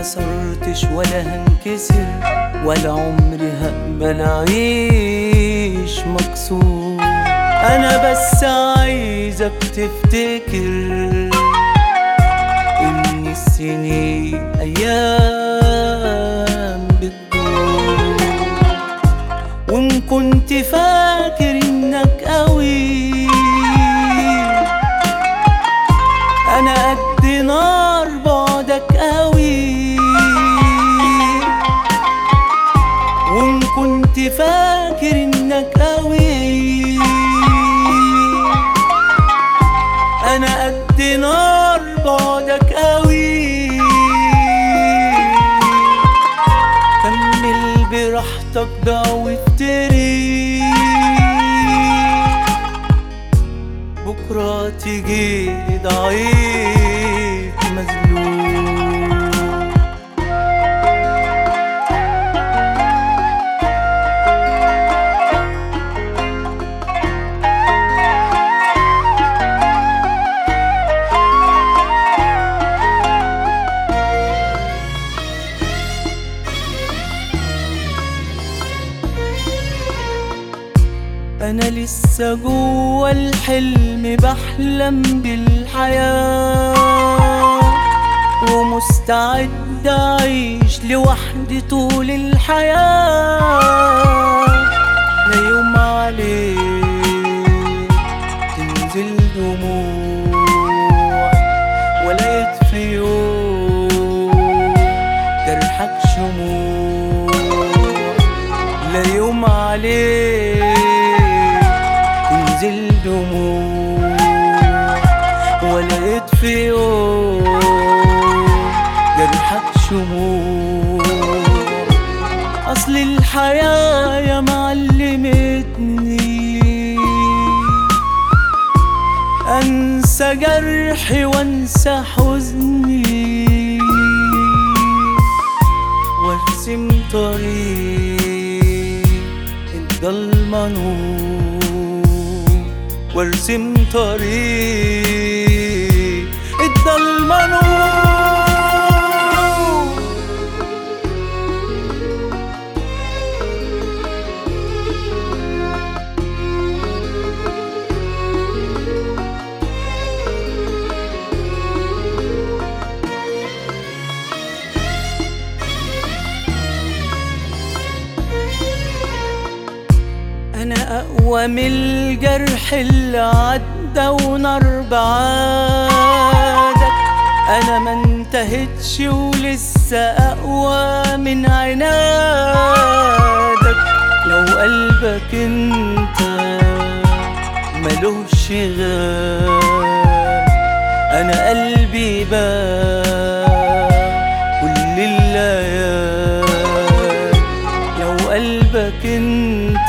اتكسرتش ولا هنكسر ولا عمري هقبل اعيش مكسور انا بس عايزك تفتكر ان السنين ايام بتدور وان كنت فاكر انك قوي انا قد نار بعدك قوي وان كنت فاكر انك قوي انا قد نار بعدك قوي كمل براحتك ده وافتري بكرة تيجي ضعيف مذلول أنا لسه جوا الحلم بحلم بالحياة ومستعد أعيش لوحدي طول الحياة لا يوم عليك تنزل دموع ولا يطفي يوم جرحك شموع لا يوم عليك تنزل دموع ولا يطفي يوم جرحك شموع اصل الحياة يا معلمتني انسى جرحي وانسى حزني وارسم طريق الضلمة نور وارسم طريق الضلمة نور أنا أقوى من الجرح اللي عدى ونار بعادك أنا ما انتهتش ولسه أقوى من عنادك لو قلبك انت ملوش غير أنا قلبي بقى كل الليالي لو قلبك انت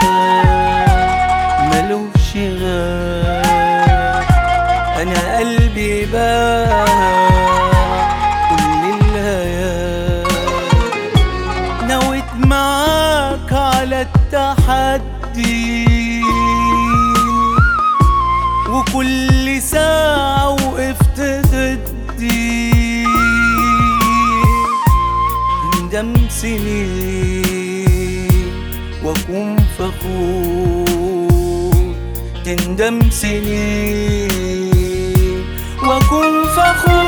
ملوش غير انا قلبي بقى كل الليالي نويت معاك على التحدي وكل ساعة وقفت ضدي ندم سنين واكون فخور تندم سنين واكون فخور